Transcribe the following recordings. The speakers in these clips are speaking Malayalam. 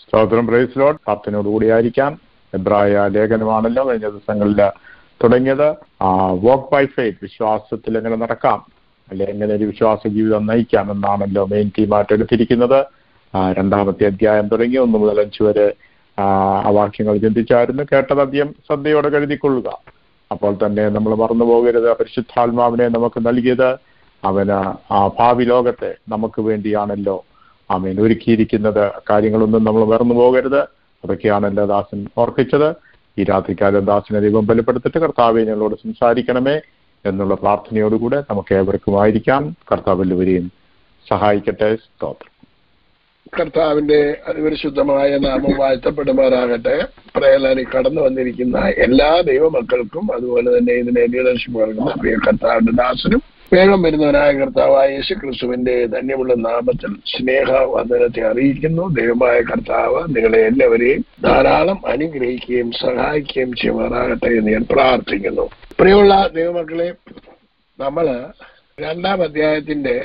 സ്തോത്രം പ്രൈസ് ലോഡ് പ്രാർത്ഥനയോടുകൂടി ആയിരിക്കാം എബ്രായ ലേഖനമാണല്ലോ കഴിഞ്ഞ ദിവസങ്ങളിൽ തുടങ്ങിയത് വോക്ക് ബൈ ഫെയ്ത്ത് വിശ്വാസത്തിൽ എങ്ങനെ നടക്കാം അല്ലെ എങ്ങനെ ഒരു വിശ്വാസ ജീവിതം നയിക്കാം എന്നാണല്ലോ മെയിൻ ടീമായിട്ട് എടുത്തിരിക്കുന്നത് ആ, രണ്ടാമത്തെ അധ്യായം തുടങ്ങി ഒന്ന് മുതൽ അഞ്ച് വരെ ആ ആ വാക്യങ്ങൾ ചിന്തിച്ചായിരുന്നു കേട്ടത് അധികം ശ്രദ്ധയോടെ കരുതിക്കൊള്ളുക അപ്പോൾ തന്നെ നമ്മൾ മറന്നു പോകരുത് പരിശുദ്ധാത്മാവിനെ നമുക്ക് നൽകിയത് അവന് ആ ഭാവി ലോകത്തെ നമുക്ക് വേണ്ടിയാണല്ലോ ആമേൻ ഒരുക്കിയിരിക്കുന്നത് കാര്യങ്ങളൊന്നും നമ്മൾ മറന്നു പോകരുത് അതൊക്കെയാണല്ലോ ദാസൻ ഓർപ്പിച്ചത് ഈ രാത്രിക്കാലം ദാസനെ ദൈവം ബലപ്പെടുത്തിട്ട് കർത്താവെ ഞങ്ങളോട് സംസാരിക്കണമേ എന്നുള്ള പ്രാർത്ഥനയോടുകൂടെ നമുക്ക് ഏവർക്കുമായിരിക്കാം കർത്താവ് എല്ലാവരെയും സഹായിക്കട്ടെ സ്തോത്രം കർത്താവിന്റെ അതിപരിശുദ്ധമായ നാമം വാഴ്ത്തപ്പെടുമാറാകട്ടെ പ്രേലാനി കടന്നു വന്നിരിക്കുന്ന എല്ലാ ദൈവമക്കൾക്കും അതുപോലെ തന്നെ ഇതിനെ ലീഡർഷിപ്പ് നൽകുന്ന പ്രിയ കർത്താവിന്റെ ദാസനും വേഗം വരുന്നവനായ കർത്താവായ യേശു ക്രിസ്തുവിന്റെ ധന്യമുള്ള നാമത്തിൽ സ്നേഹ വന്ദനത്തെ അറിയിക്കുന്നു ദൈവമായ കർത്താവ് നിങ്ങളെ എല്ലാവരെയും ധാരാളം അനുഗ്രഹിക്കുകയും സഹായിക്കുകയും ചെയ്യുമാറാകട്ടെ എന്ന് ഞാൻ പ്രാർത്ഥിക്കുന്നു പ്രിയമുള്ള ദൈവമക്കളെ നമ്മള് രണ്ടാം അധ്യായത്തിന്റെ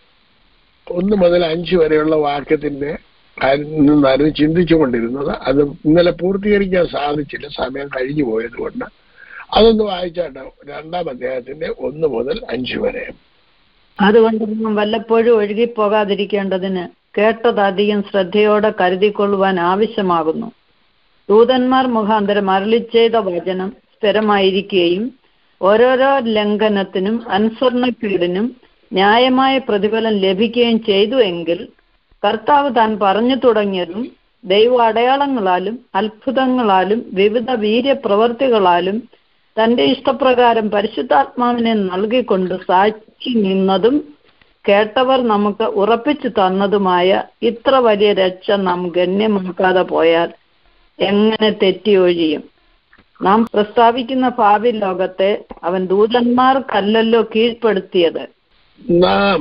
ഒന്ന് മുതൽ അഞ്ച് വരെയുള്ള വാക്യത്തിന്റെ നിന്നായിരുന്നു ചിന്തിച്ചുകൊണ്ടിരുന്നത് അത് ഇന്നലെ പൂർത്തീകരിക്കാൻ സാധിച്ചില്ല സമയം കഴിഞ്ഞു പോയത് കൊണ്ട് അതൊന്ന് വായിച്ചാട്ടോ രണ്ടാം അധ്യായത്തിന്റെ ഒന്ന് മുതൽ അഞ്ച് വരെ അതുകൊണ്ട് നാം വല്ലപ്പോഴും ഒഴുകിപ്പോകാതിരിക്കേണ്ടതിന് കേട്ടത് അധികം ശ്രദ്ധയോടെ കരുതിക്കൊള്ളുവാൻ ആവശ്യമാകുന്നു ദൂതന്മാർ മുഖാന്തരം അരളി ചെയ്ത വചനം സ്ഥിരമായിരിക്കുകയും ഓരോരോ ലംഘനത്തിനും അനുസരണക്കേടിനും ന്യായമായ പ്രതിഫലം ലഭിക്കുകയും ചെയ്തു എങ്കിൽ കർത്താവ് താൻ പറഞ്ഞു തുടങ്ങിയതും ദൈവ അടയാളങ്ങളാലും അത്ഭുതങ്ങളാലും വിവിധ വീര്യപ്രവർത്തികളാലും തന്റെ ഇഷ്ടപ്രകാരം പരിശുദ്ധാത്മാവിനെ നൽകിക്കൊണ്ട് സാക്ഷി നിന്നതും കേട്ടവർ നമുക്ക് ഉറപ്പിച്ചു തന്നതുമായ ഇത്ര വലിയ രക്ഷ നാം ഗണ്യമാക്കാതെ പോയാൽ എങ്ങനെ തെറ്റിയൊഴിയും നാം പ്രസ്താവിക്കുന്ന ഭാവി ലോകത്തെ അവൻ ദൂതന്മാർക്കല്ലല്ലോ കീഴ്പ്പെടുത്തിയത് നാം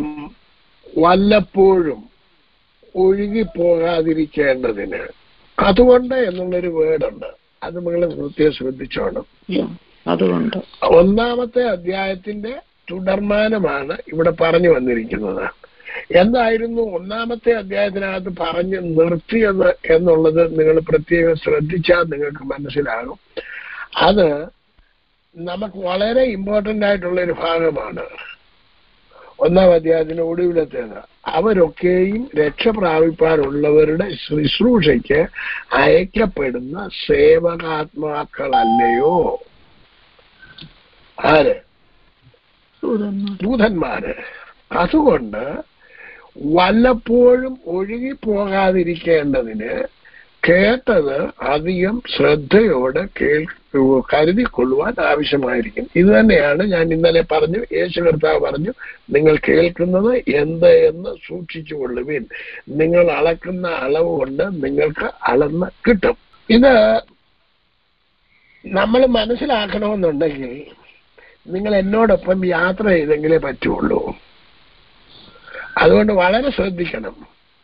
വല്ലപ്പോഴും ഒഴുകിപ്പോകാതിരിക്കേണ്ടതിന് അതുകൊണ്ട് എന്നുള്ളൊരു വേർഡുണ്ട് അത് നിങ്ങൾ പ്രത്യേകം ശ്രദ്ധിച്ചോണം അതുകൊണ്ട് ഒന്നാമത്തെ അധ്യായത്തിന്റെ തുടർമാനമാണ് ഇവിടെ പറഞ്ഞു വന്നിരിക്കുന്നത് എന്തായിരുന്നു ഒന്നാമത്തെ അധ്യായത്തിനകത്ത് പറഞ്ഞ് നിർത്തിയത് എന്നുള്ളത് നിങ്ങൾ പ്രത്യേകം ശ്രദ്ധിച്ചാൽ നിങ്ങൾക്ക് മനസ്സിലാകും അത് നമുക്ക് വളരെ ഇമ്പോർട്ടന്റ് ആയിട്ടുള്ള ഒരു ഭാഗമാണ് ഒന്നാം അധ്യായത്തിന്റെ ഒടുവിലത്തേത് അവരൊക്കെയും രക്ഷ പ്രാപിപ്പാനുള്ളവരുടെ ശുശ്രൂഷയ്ക്ക് അയക്കപ്പെടുന്ന സേവകാത്മാക്കളല്ലയോ ആര് ദൂതന്മാര് അതുകൊണ്ട് വല്ലപ്പോഴും ഒഴുകിപ്പോകാതിരിക്കേണ്ടതിന് കേട്ടത് അധികം ശ്രദ്ധയോടെ കേൾ കരുതിക്കൊള്ളുവാൻ ആവശ്യമായിരിക്കും ഇത് തന്നെയാണ് ഞാൻ ഇന്നലെ പറഞ്ഞു യേശു കർത്താവ് പറഞ്ഞു നിങ്ങൾ കേൾക്കുന്നത് എന്ത് എന്ന് സൂക്ഷിച്ചു കൊള്ളുവിൻ നിങ്ങൾ അളക്കുന്ന അളവ് കൊണ്ട് നിങ്ങൾക്ക് അളന്ന് കിട്ടും ഇത് നമ്മൾ മനസ്സിലാക്കണമെന്നുണ്ടെങ്കിൽ നിങ്ങൾ എന്നോടൊപ്പം യാത്ര ചെയ്തെങ്കിലേ പറ്റുള്ളൂ അതുകൊണ്ട് വളരെ ശ്രദ്ധിക്കണം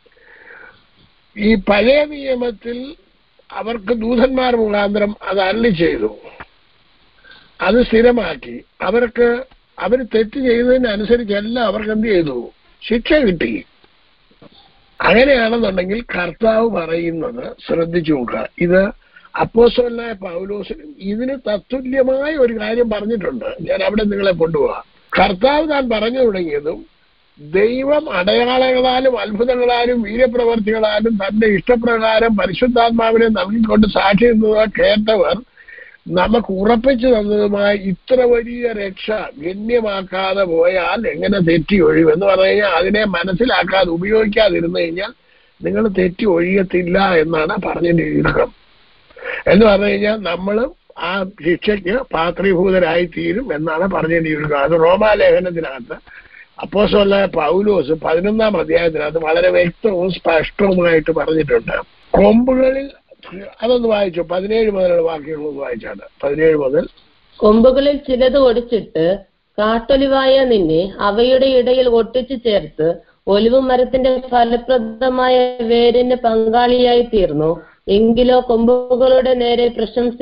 ഈ പഴയ നിയമത്തിൽ അവർക്ക് ദൂതന്മാർ മുഖാന്തരം അത് അരളി ചെയ്തു അത് സ്ഥിരമാക്കി അവർക്ക് അവർ തെറ്റ് ചെയ്തതിനനുസരിച്ചല്ല അവർക്ക് എന്ത് ചെയ്തു ശിക്ഷ കിട്ടി അങ്ങനെയാണെന്നുണ്ടെങ്കിൽ കർത്താവ് പറയുന്നത് ശ്രദ്ധിച്ചു നോക്കുക ഇത് അപ്പോസോലായ പൗലോസിനും ഇതിന് തത്തുല്യമായ ഒരു കാര്യം പറഞ്ഞിട്ടുണ്ട് ഞാൻ അവിടെ നിങ്ങളെ കൊണ്ടുപോവാം കർത്താവ് താൻ പറഞ്ഞു തുടങ്ങിയതും ദൈവം അടയാളങ്ങളാലും അത്ഭുതങ്ങളാലും വീര്യപ്രവർത്തികളാലും തന്റെ ഇഷ്ടപ്രകാരം പരിശുദ്ധാത്മാവിനെ നൽകിക്കൊണ്ട് സാക്ഷി നിന്നത് കേട്ടവർ നമുക്ക് ഉറപ്പിച്ചു തന്നതുമായ ഇത്ര വലിയ രക്ഷ ഗണ്യമാക്കാതെ പോയാൽ എങ്ങനെ തെറ്റി ഒഴിയും എന്ന് പറഞ്ഞു കഴിഞ്ഞാൽ അതിനെ മനസ്സിലാക്കാതെ ഉപയോഗിക്കാതിരുന്നു കഴിഞ്ഞാൽ നിങ്ങൾ തെറ്റി ഒഴിയത്തില്ല എന്നാണ് പറഞ്ഞതിന്റെ ചുരുക്കം എന്ന് പറഞ്ഞു കഴിഞ്ഞാൽ നമ്മൾ ആ ശിക്ഷയ്ക്ക് പാത്രീഭൂതരായി തീരും എന്നാണ് പറഞ്ഞതിന്റെ ചുരുക്കം അത് റോമാലേഖനത്തിനകത്ത് അപ്പോസോല പൗലോസ് പതിനൊന്നാം അധ്യായത്തിനകത്ത് വളരെ വ്യക്തവും സ്പഷ്ടവുമായിട്ട് പറഞ്ഞിട്ടുണ്ട് കൊമ്പുകളിൽ അതൊന്ന് വായിച്ചു പതിനേഴ് മുതലുള്ള വാക്യങ്ങൾ ഒന്ന് വായിച്ചാണ് പതിനേഴ് മുതൽ കൊമ്പുകളിൽ ചിലത് ഒടിച്ചിട്ട് കാട്ടൊലിവായ നിന്നെ അവയുടെ ഇടയിൽ ഒട്ടിച്ചു ചേർത്ത് ഒലിവ് മരത്തിന്റെ ഫലപ്രദമായ വേരിന് പങ്കാളിയായി തീർന്നു എങ്കിലോ കൊമ്പുകളുടെ നേരെ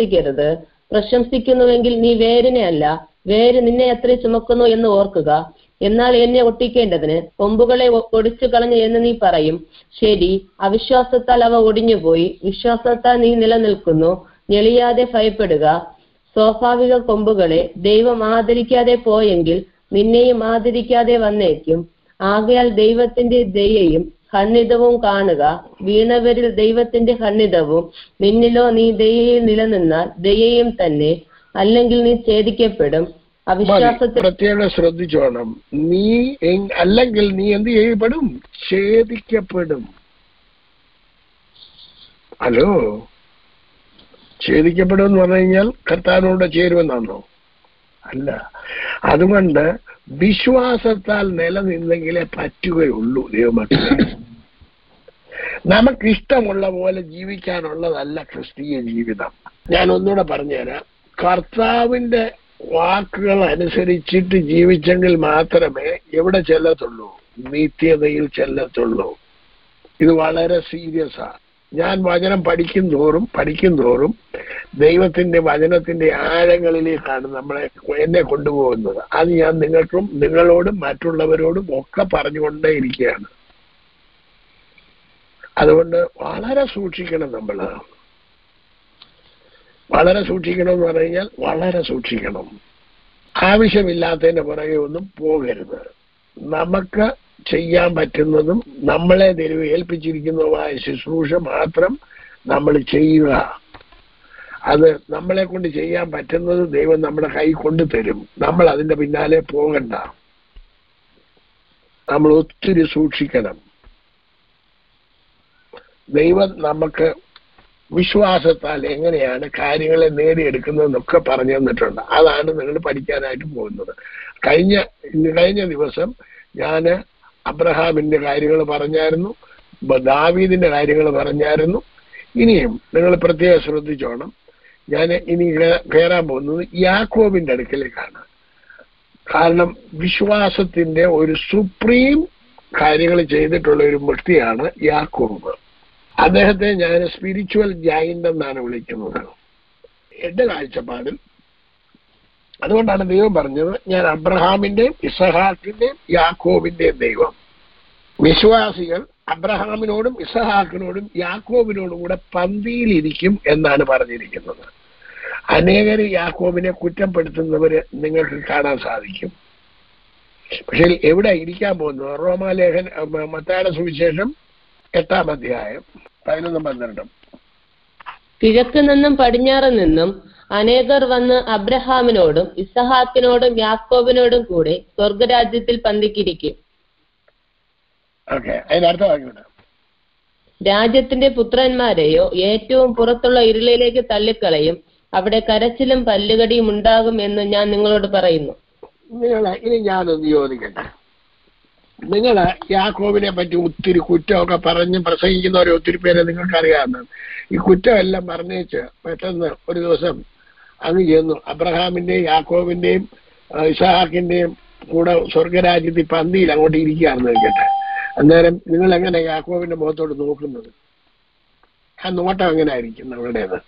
പ്രശംസിക്കരുത് പ്രശംസിക്കുന്നുവെങ്കിൽ നീ വേരിനെ അല്ല വേര് നിന്നെ എത്ര ചുമക്കുന്നു എന്ന് ഓർക്കുക എന്നാൽ എന്നെ ഒട്ടിക്കേണ്ടതിന് കൊമ്പുകളെ ഒ- ഒടിച്ചു കളഞ്ഞു എന്ന് നീ പറയും ശരി അവിശ്വാസത്താൽ അവ ഒടിഞ്ഞുപോയി വിശ്വാസത്താൽ നീ നിലനിൽക്കുന്നു ഞെളിയാതെ ഭയപ്പെടുക സ്വാഭാവിക കൊമ്പുകളെ ദൈവം ആദരിക്കാതെ പോയെങ്കിൽ നിന്നെയും ആദരിക്കാതെ വന്നേക്കും ആകയാൽ ദൈവത്തിന്റെ ദയയും ഖണ്ഡിതവും കാണുക വീണവരിൽ ദൈവത്തിന്റെ ഖണ്ഡിതവും നിന്നിലോ നീ ദയയിൽ നിലനിന്നാൽ ദയയും തന്നെ അല്ലെങ്കിൽ നീ ഛേദിക്കപ്പെടും മതി. അവിശ്വാസത്തിൽ പ്രത്യേകം ശ്രദ്ധിച്ചോണം നീ എങ്- അല്ലെങ്കിൽ നീ എന്ത് ചെയ്യപ്പെടും ഛേദിക്കപ്പെടും ഹലോ ഛേദിക്കപ്പെടും എന്ന് പറഞ്ഞു കഴിഞ്ഞാൽ കർത്താവിനോട് ചേരുമെന്നാണോ അല്ല അതുകൊണ്ട് വിശ്വാസത്താൽ നിലനിന്നെങ്കിലേ പറ്റുകയുള്ളൂ ദൈവമക്കളെ നമുക്കിഷ്ടമുള്ള പോലെ ജീവിക്കാനുള്ളതല്ല ക്രിസ്തീയ ജീവിതം ഞാൻ ഒന്നുകൂടെ പറഞ്ഞുതരാം കർത്താവിന്റെ വാക്കുകൾ അനുസരിച്ചിട്ട് ജീവിച്ചെങ്കിൽ മാത്രമേ എവിടെ ചെല്ലത്തുള്ളൂ നിത്യതയിൽ ചെല്ലത്തുള്ളൂ ഇത് വളരെ സീരിയസ് ആ ഞാൻ വചനം പഠിക്കും തോറും പഠിക്കും തോറും ദൈവത്തിന്റെ വചനത്തിന്റെ ആഴങ്ങളിലേക്കാണ് നമ്മളെ എന്നെ കൊണ്ടുപോകുന്നത് അത് ഞാൻ നിങ്ങൾക്കും നിങ്ങളോടും മറ്റുള്ളവരോടും ഒക്കെ പറഞ്ഞുകൊണ്ടേ ഇരിക്കുകയാണ് അതുകൊണ്ട് വളരെ സൂക്ഷിക്കണം നമ്മൾ വളരെ സൂക്ഷിക്കണം എന്ന് പറഞ്ഞു കഴിഞ്ഞാൽ വളരെ സൂക്ഷിക്കണം ആവശ്യമില്ലാത്തതിന്റെ പുറകെ ഒന്നും പോകരുത് നമുക്ക് ചെയ്യാൻ പറ്റുന്നതും നമ്മളെ ദൈവം ഏൽപ്പിച്ചിരിക്കുന്നതുമായ ശുശ്രൂഷ മാത്രം നമ്മൾ ചെയ്യുക അത് നമ്മളെ കൊണ്ട് ചെയ്യാൻ പറ്റുന്നത് ദൈവം നമ്മുടെ കൈ കൊണ്ട് തരും നമ്മൾ അതിന്റെ പിന്നാലെ പോകണ്ട നമ്മൾ ഒത്തിരി സൂക്ഷിക്കണം ദൈവം നമുക്ക് വിശ്വാസത്താൽ എങ്ങനെയാണ് കാര്യങ്ങളെ നേടിയെടുക്കുന്നതെന്നൊക്കെ പറഞ്ഞു തന്നിട്ടുണ്ട് അതാണ് നിങ്ങൾ പഠിക്കാനായിട്ട് പോകുന്നത് കഴിഞ്ഞ ഇന്ന് കഴിഞ്ഞ ദിവസം ഞാൻ അബ്രഹാമിന്റെ കാര്യങ്ങൾ പറഞ്ഞായിരുന്നു ബ- ദാവീദിന്റെ കാര്യങ്ങൾ പറഞ്ഞായിരുന്നു ഇനിയും നിങ്ങൾ പ്രത്യേകം ശ്രദ്ധിച്ചോണം ഞാൻ ഇനി കേ- കയറാൻ പോകുന്നത് യാക്കോബിന്റെ അടുക്കലേക്കാണ് കാരണം വിശ്വാസത്തിന്റെ ഒരു സുപ്രീം കാര്യങ്ങൾ ചെയ്തിട്ടുള്ള ഒരു വ്യക്തിയാണ് യാക്കോബ് അദ്ദേഹത്തെ ഞാൻ സ്പിരിച്വൽ ജൈന്റ് എന്നാണ് വിളിക്കുന്നത് എന്റെ കാഴ്ചപ്പാടിൽ അതുകൊണ്ടാണ് ദൈവം പറഞ്ഞത് ഞാൻ അബ്രഹാമിന്റെയും ഇസഹാക്കിന്റെയും യാക്കോബിന്റെയും ദൈവം വിശ്വാസികൾ അബ്രഹാമിനോടും ഇസഹാക്കിനോടും യാക്കോബിനോടും കൂടെ പന്തിയിലിരിക്കും എന്നാണ് പറഞ്ഞിരിക്കുന്നത് അനേകർ യാക്കോബിനെ കുറ്റപ്പെടുത്തുന്നവര് നിങ്ങൾക്ക് കാണാൻ സാധിക്കും പക്ഷെ എവിടെ ഇരിക്കാൻ പോകുന്നത് റോമാലേഖൻ മത്തായുടെ സുവിശേഷം എട്ടാം അധ്യായം പതിനൊന്നും പന്ത്രണ്ടും കിഴക്ക് നിന്നും പടിഞ്ഞാറ് നിന്നും അനേകർ വന്ന് അബ്രഹാമിനോടും ഇസഹാക്കിനോടും യാക്കോബിനോടും കൂടെ സ്വർഗരാജ്യത്തിൽ പന്തിക്കിരിക്കും ഓക്കെ അതിന്റെ അർത്ഥം വാങ്ങിക്കൊണ്ട് രാജ്യത്തിന്റെ പുത്രന്മാരെയോ ഏറ്റവും പുറത്തുള്ള ഇരുളിലേക്ക് തള്ളിക്കളയും അവിടെ കരച്ചിലും പല്ലുകടിയും ഉണ്ടാകും എന്ന് ഞാൻ നിങ്ങളോട് പറയുന്നു നിങ്ങൾ ഇനി ഞാനൊന്ന് ചോദിക്കട്ടെ നിങ്ങൾ യാക്കോബിനെ പറ്റി ഒത്തിരി കുറ്റമൊക്കെ പറഞ്ഞ് പ്രസംഗിക്കുന്നവരെ ഒത്തിരി പേരെ നിങ്ങൾക്ക് അറിയാവുന്നത് ഈ കുറ്റമെല്ലാം പറഞ്ഞേച്ച് പെട്ടെന്ന് ഒരു ദിവസം അങ്ങ് ചെന്നു അബ്രഹാമിന്റെയും യാക്കോബിന്റെയും ആ, ഇസഹാക്കിന്റെയും കൂടെ സ്വർഗരാജ്യത്തിൽ പന്തിയിൽ അങ്ങോട്ട് ഇരിക്കുകയാണെന്ന് വെക്കട്ടെ അന്നേരം നിങ്ങൾ എങ്ങനെ യാക്കോബിന്റെ മുഖത്തോട് നോക്കുന്നത് ആ നോട്ടം എങ്ങനെ ആയിരിക്കും നിങ്ങളുടേത്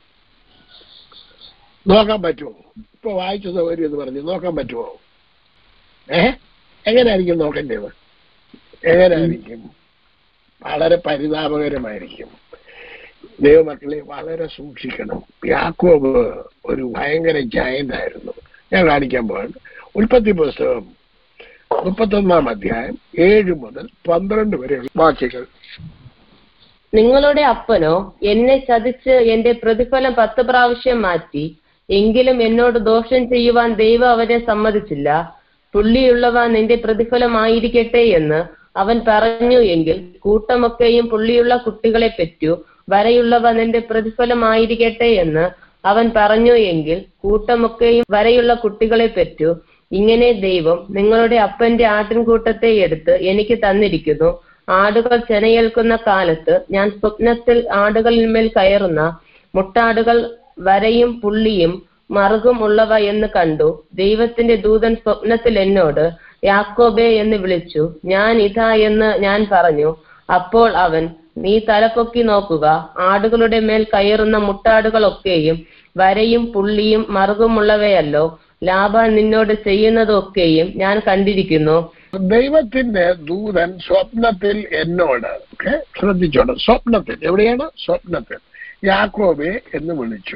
നോക്കാൻ പറ്റുമോ ഇപ്പൊ വായിച്ച സൗകര്യം എന്ന് പറഞ്ഞു നോക്കാൻ പറ്റുമോ ഏ എങ്ങനെയായിരിക്കും നോക്കേണ്ടത് എങ്ങനെയായിരിക്കും വളരെ പരിതാപകരമായിരിക്കും ദൈവമക്കളെ വളരെ സൂക്ഷിക്കണം യാക്കോബ് ഒരു ഭയങ്കര ജയന്റ് ആയിരുന്നു ഞാൻ കാണിക്കാൻ പോവാണ് ഉൽപ്പത്തി പുസ്തകം മുപ്പത്തൊന്നാം അധ്യായം ഏഴ് മുതൽ പന്ത്രണ്ട് വരെയുള്ള വാക്യങ്ങൾ നിങ്ങളുടെ അപ്പനോ എന്നെ ചതിച്ച് എന്റെ പ്രതിഫലം പത്ത് പ്രാവശ്യം മാറ്റി എങ്കിലും എന്നോട് ദോഷം ചെയ്യുവാൻ ദൈവം അവനെ സമ്മതിച്ചില്ല പുള്ളിയുള്ളവ നിന്റെ പ്രതിഫലമായിരിക്കട്ടെ എന്ന് അവൻ പറഞ്ഞു എങ്കിൽ കൂട്ടമൊക്കെയും പുള്ളിയുള്ള കുട്ടികളെ പെറ്റു വരയുള്ളവ നിന്റെ പ്രതിഫലമായിരിക്കട്ടെ എന്ന് അവൻ പറഞ്ഞു എങ്കിൽ കൂട്ടമൊക്കെയും വരയുള്ള കുട്ടികളെ പെറ്റു ഇങ്ങനെ ദൈവം നിങ്ങളുടെ അപ്പന്റെ ആട്ടിൻകൂട്ടത്തെ എടുത്ത് എനിക്ക് തന്നിരിക്കുന്നു ആടുകൾ ചെനയേൽക്കുന്ന കാലത്ത് ഞാൻ സ്വപ്നത്തിൽ ആടുകളിന്മേൽ കയറുന്ന മുട്ടാടുകൾ വരയും പുള്ളിയും മറുകും ഉള്ളവ എന്ന് കണ്ടു ദൈവത്തിന്റെ ദൂതൻ സ്വപ്നത്തിൽ എന്നോട് യാക്കോബേ എന്ന് വിളിച്ചു ഞാൻ ഇതാ എന്ന് ഞാൻ പറഞ്ഞു അപ്പോൾ അവൻ നീ തലപ്പൊക്കി നോക്കുക ആടുകളുടെ മേൽ കയറുന്ന മുട്ടാടുകളൊക്കെയും വരയും പുള്ളിയും മറുകുമുള്ളവയല്ലോ ലാബാൻ നിന്നോട് ചെയ്യുന്നതൊക്കെയും ഞാൻ കണ്ടിരിക്കുന്നു ദൈവത്തിന്റെ ദൂതൻ സ്വപ്നത്തിൽ എന്നോട് ഓക്കെ ശ്രദ്ധിച്ചോണം സ്വപ്നത്തിൽ എവിടെയാണ് സ്വപ്നത്തിൽ യാക്കോബെ എന്ന് വിളിച്ചു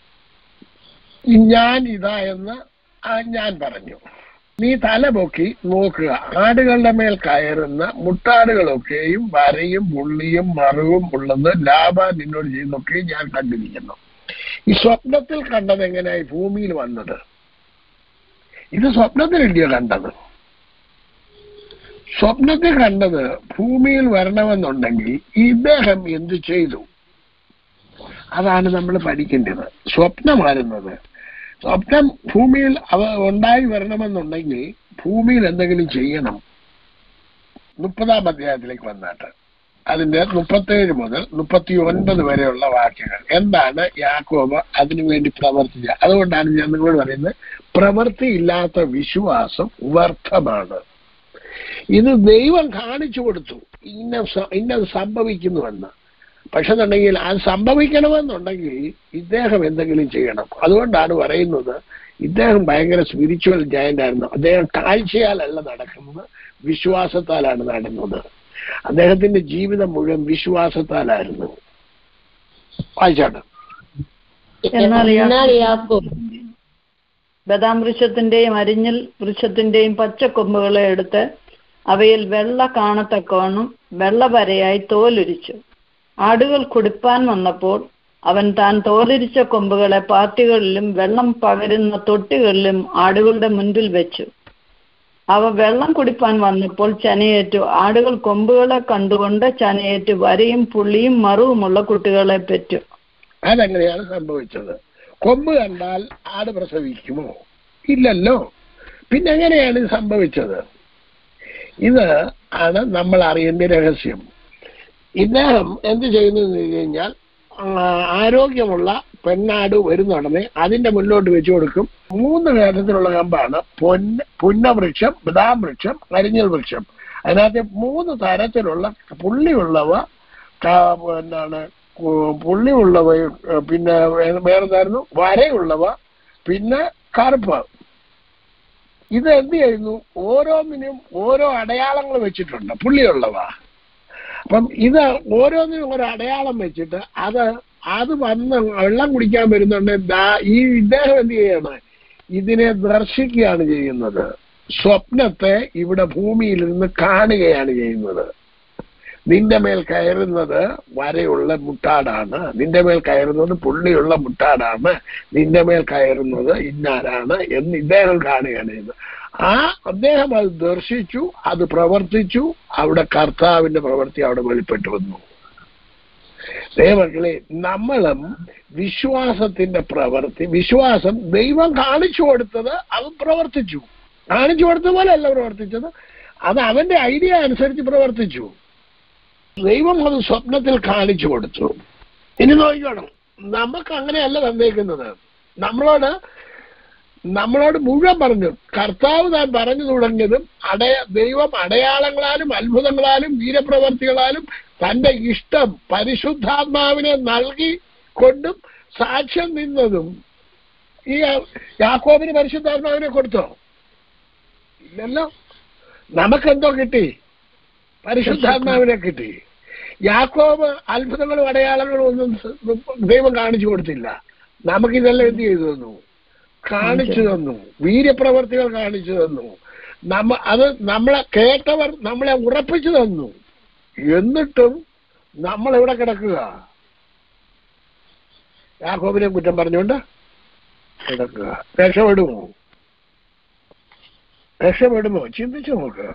ഞാൻ ഇതാ എന്ന് ആ ഞാൻ പറഞ്ഞു നീ തല പൊക്കി നോക്കുക ആടുകളുടെ മേൽ കയറുന്ന മുട്ടാടുകളൊക്കെയും വരയും പുള്ളിയും മറുവും ഉള്ളത് ലാഭ നിന്നോട് ചെയ്യുന്നൊക്കെയും ഞാൻ കണ്ടിരിക്കുന്നു ഈ സ്വപ്നത്തിൽ കണ്ടത് എങ്ങനെയായി ഭൂമിയിൽ വന്നത് ഇത് സ്വപ്നത്തിലില്ലയോ കണ്ടത് സ്വപ്നത്തിൽ കണ്ടത് ഭൂമിയിൽ വരണമെന്നുണ്ടെങ്കിൽ ഇദ്ദേഹം എന്തു ചെയ്തു അതാണ് നമ്മൾ പഠിക്കേണ്ടത് സ്വപ്നം വരുന്നത് സ്വപ്നം ഭൂമിയിൽ അവ ഉണ്ടായി വരണമെന്നുണ്ടെങ്കിൽ ഭൂമിയിൽ എന്തെങ്കിലും ചെയ്യണം മുപ്പതാം അധ്യായത്തിലേക്ക് വന്നിട്ട് അതിന്റെ മുപ്പത്തേഴ് മുതൽ മുപ്പത്തി ഒൻപത് വരെയുള്ള വാക്യങ്ങൾ എന്താണ് യാക്കോബ് അതിനുവേണ്ടി പ്രവർത്തിച്ചത് അതുകൊണ്ടാണ് ഞാൻ നിങ്ങളോട് പറയുന്നത് പ്രവൃത്തി ഇല്ലാത്ത വിശ്വാസം വ്യർത്ഥമാണ് ഇത് ദൈവം കാണിച്ചു കൊടുത്തു ഇന്ന സ- ഇന്നത് സംഭവിക്കുന്നുവെന്ന് പക്ഷെ എന്നുണ്ടെങ്കിൽ അത് സംഭവിക്കണമെന്നുണ്ടെങ്കിൽ ഇദ്ദേഹം എന്തെങ്കിലും ചെയ്യണം അതുകൊണ്ടാണ് പറയുന്നത് ഇദ്ദേഹം ഭയങ്കര സ്പിരിച്വൽ ജയന്റ് ആയിരുന്നു അദ്ദേഹം കാഴ്ചയാലല്ല നടക്കുന്നത് വിശ്വാസത്താലാണ് നടന്നത് അദ്ദേഹത്തിന്റെ ജീവിതം മുഴുവൻ വിശ്വാസത്താലായിരുന്നു വായിച്ചാണ് എന്നാൽ എന്നാൽ യാക്കോബ് ബദാം വൃക്ഷത്തിന്റെയും അരിഞ്ഞൽ വൃക്ഷത്തിന്റെയും പച്ചക്കൊമ്പുകളെ എടുത്ത് അവയിൽ വെള്ള കാണത്തക്കവണ്ണം വെള്ളവരയായി തോലുരിച്ചു ആടുകൾ കുടിപ്പാൻ വന്നപ്പോൾ അവൻ താൻ തോലുരിച്ച കൊമ്പുകളെ പാത്തികളിലും വെള്ളം പകരുന്ന തൊട്ടികളിലും ആടുകളുടെ മുൻപിൽ വെച്ചു അവ വെള്ളം കുടിപ്പാൻ വന്നപ്പോൾ ചനയേറ്റു ആടുകൾ കൊമ്പുകളെ കണ്ടുകൊണ്ട് ചനയേറ്റു വരയും പുള്ളിയും മറുവുമുള്ള കുട്ടികളെ പെറ്റു അതെങ്ങനെയാണ് സംഭവിച്ചത് കൊമ്പ് കണ്ടാൽ ആട് പ്രസവിക്കുമോ ഇല്ലല്ലോ പിന്നെ എങ്ങനെയാണ് ഇത് സംഭവിച്ചത് ഇത് ആണ് നമ്മൾ അറിയേണ്ട രഹസ്യം ഇദ്ദേഹം എന്ത് ചെയ്യുന്നു എന്ന് വെച്ച് കഴിഞ്ഞാൽ ആ, ആരോഗ്യമുള്ള പെണ്ണാട് വരുന്നുടനെ അതിന്റെ മുന്നോട്ട് വെച്ചു കൊടുക്കും മൂന്ന് തരത്തിലുള്ള കമ്പാണ് പൊന്ന പുന്നവൃക്ഷം ബദാം വൃക്ഷം കരിഞ്ഞൽ വൃക്ഷം അതിനകത്ത് മൂന്ന് തരത്തിലുള്ള പുള്ളിയുള്ളവ ക- എന്താണ് കു- പുള്ളിയുള്ളവ ഏ, പിന്നെ വേ- വേറെന്തായിരുന്നു വരയുള്ളവ പിന്നെ കറുപ്പ് ഇത് എന്ത് ചെയ്യുന്നു ഓരോന്നിനും ഓരോ അടയാളങ്ങൾ വെച്ചിട്ടുണ്ട് പുള്ളിയുള്ളവ അപ്പം ഇത് ഓരോന്നിനും ഒരു അടയാളം വെച്ചിട്ട് അത് അത് വന്ന് വെള്ളം കുടിക്കാൻ വരുന്നുണ്ട് ദാ- ഈ ഇദ്ദേഹം എന്ത് ചെയ്യാണ് ഇതിനെ ദർശിക്കുകയാണ് ചെയ്യുന്നത് സ്വപ്നത്തെ ഇവിടെ ഭൂമിയിലിരുന്ന് കാണുകയാണ് ചെയ്യുന്നത് നിന്റെ മേൽ കയറുന്നത് വരയുള്ള മുട്ടാടാണ് നിന്റെ മേൽ കയറുന്നത് പുള്ളിയുള്ള മുട്ടാടാണ് നിന്റെ മേൽ കയറുന്നത് ഇന്നാരാണ് എന്ന് ഇദ്ദേഹം കാണുകയാണ് ചെയ്യുന്നത് ആ അദ്ദേഹം അത് ദർശിച്ചു അത് പ്രവർത്തിച്ചു അവിടെ കർത്താവിന്റെ പ്രവൃത്തി അവിടെ വെളിപ്പെട്ടു വന്നു ദൈവങ്ങളെ നമ്മളും വിശ്വാസത്തിന്റെ പ്രവൃത്തി വിശ്വാസം ദൈവം കാണിച്ചു കൊടുത്തത് അവൻ പ്രവർത്തിച്ചു കാണിച്ചു കൊടുത്ത പോലെയല്ല പ്രവർത്തിച്ചത് അത് അവന്റെ ഐഡിയ അനുസരിച്ച് പ്രവർത്തിച്ചു ദൈവം അത് സ്വപ്നത്തിൽ കാണിച്ചു കൊടുത്തു ഇനി നോക്കണം നമുക്ക് അങ്ങനെയല്ല തന്നേക്കുന്നത് നമ്മളോട് നമ്മളോട് മുഴുവൻ പറഞ്ഞു കർത്താവ് താൻ പറഞ്ഞു തുടങ്ങിയതും അടയ ദൈവം അടയാളങ്ങളാലും അത്ഭുതങ്ങളാലും വീരപ്രവർത്തികളാലും തന്റെ ഇഷ്ടം പരിശുദ്ധാത്മാവിനെ നൽകി കൊണ്ടും സാക്ഷ്യം നിന്നതും ഈ യാക്കോബിന് പരിശുദ്ധാത്മാവിനെ കൊടുത്തോ ഇല്ലല്ലോ നമുക്കെന്തോ കിട്ടി പരിശുദ്ധാത്മാവിനെ കിട്ടി യാക്കോബ് അത്ഭുതങ്ങളും അടയാളങ്ങളും ഒന്നും സ- ദൈവം കാണിച്ചു കൊടുത്തില്ല നമുക്കിതെല്ലാം എന്ത് ചെയ്തു തന്നു കാണിച്ചു തന്നു വീര്യപ്രവർത്തികൾ കാണിച്ചു തന്നു നമ്മ അത് നമ്മളെ കേട്ടവർ നമ്മളെ ഉറപ്പിച്ചു തന്നു എന്നിട്ടും നമ്മൾ എവിടെ കിടക്കുക യാക്കോബിനെ കുറ്റം പറഞ്ഞുകൊണ്ട് കിടക്കുക രക്ഷപ്പെടുമോ രക്ഷപ്പെടുമോ ചിന്തിച്ചു നോക്കുക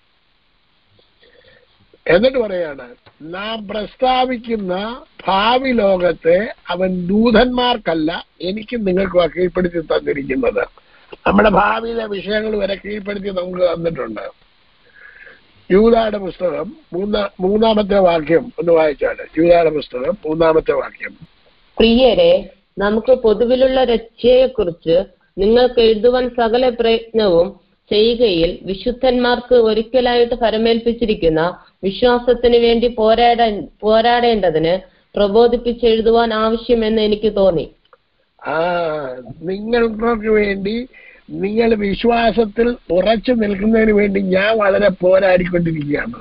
എന്നിട്ട് പറയാണ് നാം പ്രസ്താവിക്കുന്ന ഭാവി ലോകത്തെ അവൻ ദൂതന്മാർക്കല്ല എനിക്കും നിങ്ങൾക്ക് കീഴ്പ്പെടുത്തി തന്നിരിക്കുന്നത് നമ്മുടെ ഭാവിയിലെ വിഷയങ്ങൾ വരെ കീഴ്പ്പെടുത്തി നമുക്ക് തന്നിട്ടുണ്ട് യൂതായുടെ പുസ്തകം മൂന്നാ മൂന്നാമത്തെ വാക്യം ഒന്ന് വായിച്ചാണ് യൂതായുടെ പുസ്തകം മൂന്നാമത്തെ വാക്യം പ്രിയരെ നമുക്ക് പൊതുവിലുള്ള രക്ഷയെക്കുറിച്ച് നിങ്ങൾക്ക് എഴുതുവാൻ സകല പ്രയത്നവും ചെയ്യുകയിൽ വിശുദ്ധന്മാർക്ക് ഒരിക്കലായിട്ട് ഫലമേൽപ്പിച്ചിരിക്കുന്ന വിശ്വാസത്തിന് വേണ്ടി പോരാടാ പോരാടേണ്ടതിന് പ്രബോധിപ്പിച്ചെഴുതുവാൻ ആവശ്യമെന്ന് എനിക്ക് തോന്നി ആ നിങ്ങൾക്ക് വേണ്ടി നിങ്ങൾ വിശ്വാസത്തിൽ ഉറച്ചു നിൽക്കുന്നതിന് വേണ്ടി ഞാൻ വളരെ പോരാടിക്കൊണ്ടിരിക്കുകയാണ്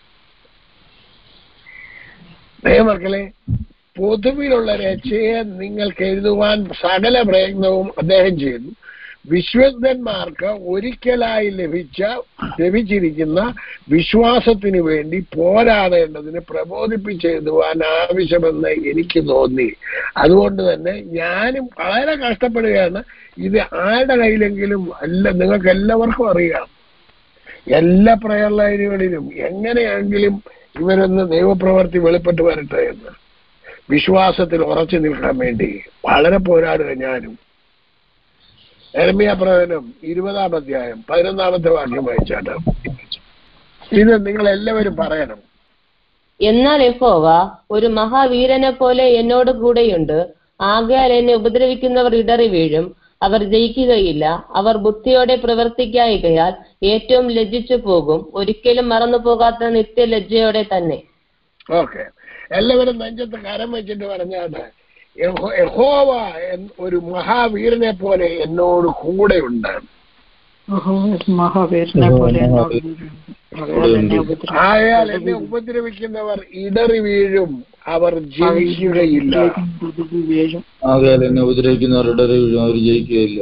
ദൈവമക്കളെ പൊതുവിലുള്ള രക്ഷയെ നിങ്ങൾക്ക് എഴുതുവാൻ സകല പ്രയത്നവും അദ്ദേഹം ചെയ്തു വിശ്വസ്തന്മാർക്ക് ഒരിക്കലായി ലഭിച്ച ലഭിച്ചിരിക്കുന്ന വിശ്വാസത്തിന് വേണ്ടി പോരാടേണ്ടതിന് പ്രബോധിപ്പിച്ചെഴുതുവാൻ ആവശ്യമെന്ന് എനിക്ക് തോന്നി അതുകൊണ്ട് തന്നെ ഞാനും വളരെ കഷ്ടപ്പെടുകയാണ് ഇത് ആരുടെ കയ്യിലെങ്കിലും അല്ല നിങ്ങൾക്ക് എല്ലാവർക്കും അറിയാം എല്ലാ പ്രയർ ലൈനുകളിലും എങ്ങനെയെങ്കിലും ഇവരൊന്ന് ദൈവപ്രവർത്തി വെളിപ്പെട്ട് വരട്ടെ എന്ന് വിശ്വാസത്തിൽ ഉറച്ചു നിൽക്കാൻ വേണ്ടി വളരെ പോരാടുക ഞാനും എരമിയ പ്രവചനം ഇരുപതാം അധ്യായം പതിനൊന്നാമത്തെ വാക്യം വായിച്ചാട്ട് ഇത് നിങ്ങൾ എല്ലാവരും പറയണം എന്നാൽ യഹോവ ഒരു മഹാവീരനെ പോലെ എന്നോട് കൂടെയുണ്ട് ആകയാൽ എന്നെ ഉപദ്രവിക്കുന്നവർ ഇടറി വീഴും അവർ ജയിക്കുകയില്ല അവർ ബുദ്ധിയോടെ പ്രവർത്തിക്കായികയാൽ ഏറ്റവും ലജ്ജിച്ചു പോകും ഒരിക്കലും മറന്നു പോകാത്ത നിത്യലജ്ജയോടെ തന്നെ ഓക്കെ എല്ലാവരും നെഞ്ചത്ത് കരം വെച്ചിട്ട് പറഞ്ഞാണ് യഹോ- യഹോവ എൻ- ഒരു മഹാവീരനെ പോലെ എന്നോട് കൂടെയുണ്ട് മഹാവീരനെ പോലെ എന്നോട് ആകയാൽ എന്നെ ഉപദ്രവിക്കും. ആയാൽ എന്നെ ഉപദ്രവിക്കുന്നവർ ഇടറി വീഴും അവർ ജയിക്കുകയില്ല വീഴും ആകയാൽ എന്നെ ഉപദ്രവിക്കുന്നവരുടെ വീഴും അവർ ജയിക്കുകയില്ല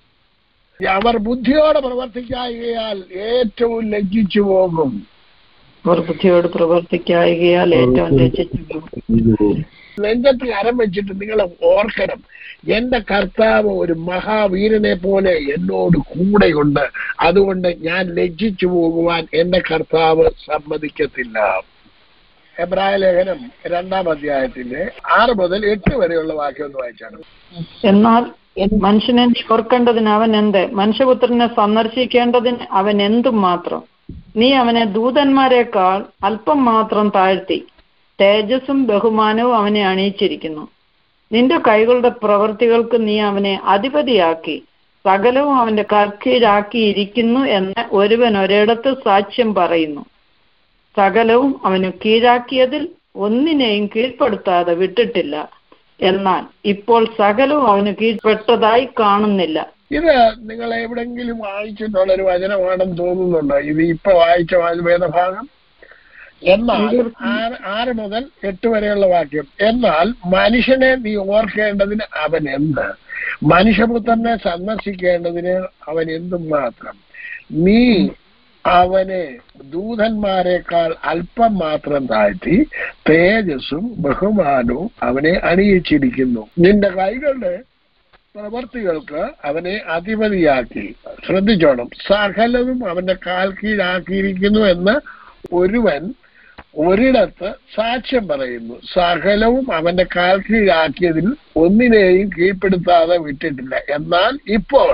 അവർ ബുദ്ധിയോടെ പ്രവർത്തിക്കായികയാൽ ഏറ്റവും ലജ്ജിച്ചു പോകും അവർ ബുദ്ധിയോട് പ്രവർത്തിക്കായികയാൽ ഏറ്റവും ലജ്ജിച്ചു പോകും. നെഞ്ചത്ത് കരം വെച്ചിട്ട് നിങ്ങൾ ഓർക്കണം എന്റെ കർത്താവ് ഒരു മഹാവീരനെ പോലെ എന്നോട് കൂടെയുണ്ട് അതുകൊണ്ട് ഞാൻ ലജ്ജിച്ചു പോകുവാൻ എന്റെ കർത്താവ് സമ്മതിക്കത്തില്ല എബ്രായ ലേഖനം രണ്ടാം അധ്യായത്തിന്റെ ആറ് മുതൽ എട്ട് വരെയുള്ള വാക്യം ഒന്ന് വായിച്ചാണ് എന്നാൽ മനുഷ്യനെ നീ ഓർക്കേണ്ടതിന് അവൻ എന്ത് മനുഷ്യപുത്രനെ സന്ദർശിക്കേണ്ടതിന് അവൻ എന്തും മാത്രം നീ അവനെ ദൂതന്മാരെക്കാൾ അല്പം മാത്രം താഴ്ത്തി തേജസ്സും ബഹുമാനവും അവനെ അണിയിച്ചിരിക്കുന്നു നിന്റെ കൈകളുടെ പ്രവൃത്തികൾക്ക് നീ അവനെ അധിപതിയാക്കി സകലവും അവന്റെ കീഴാക്കിയിരിക്കുന്നു എന്ന് ഒരുവൻ ഒരിടത്ത് സാക്ഷ്യം പറയുന്നു സകലവും അവന് കീഴാക്കിയതിൽ ഒന്നിനെയും കീഴ്പ്പെടുത്താതെ വിട്ടിട്ടില്ല എന്നാൽ ഇപ്പോൾ സകലവും അവന് കീഴ്പ്പെട്ടതായി കാണുന്നില്ല ഇത് നിങ്ങൾ എവിടെങ്കിലും വായിച്ചിട്ടുള്ള ഒരു വചനമാണെന്ന് തോന്നുന്നുണ്ടോ ഇത് ഇപ്പൊ വായിച്ച വാ- വേദഭാഗം എന്നാൽ ആറ് ആറ് മുതൽ എട്ട് വരെയുള്ള വാക്യം എന്നാൽ മനുഷ്യനെ നീ ഓർക്കേണ്ടതിന് അവൻ എന്ത് മനുഷ്യപുത്രനെ സന്ദർശിക്കേണ്ടതിന് അവൻ എന്തും മാത്രം നീ അവനെ ദൂതന്മാരെക്കാൾ അല്പം മാത്രം താഴ്ത്തി തേജസ്സും ബഹുമാനവും അവനെ അണിയിച്ചിരിക്കുന്നു നിന്റെ കൈകളുടെ പ്രവർത്തികൾക്ക് അവനെ അധിപതിയാക്കി ശ്രദ്ധിച്ചോണം സകലതും അവന്റെ കാൽ കീഴാക്കിയിരിക്കുന്നു എന്ന് ഒരുവൻ ഒരിടത്ത് സാക്ഷ്യം പറയുന്നു സകലവും അവന്റെ കാൽ കീഴാക്കിയതിൽ ഒന്നിനെയും കീഴ്പ്പെടുത്താതെ വിട്ടിട്ടില്ല എന്നാൽ ഇപ്പോൾ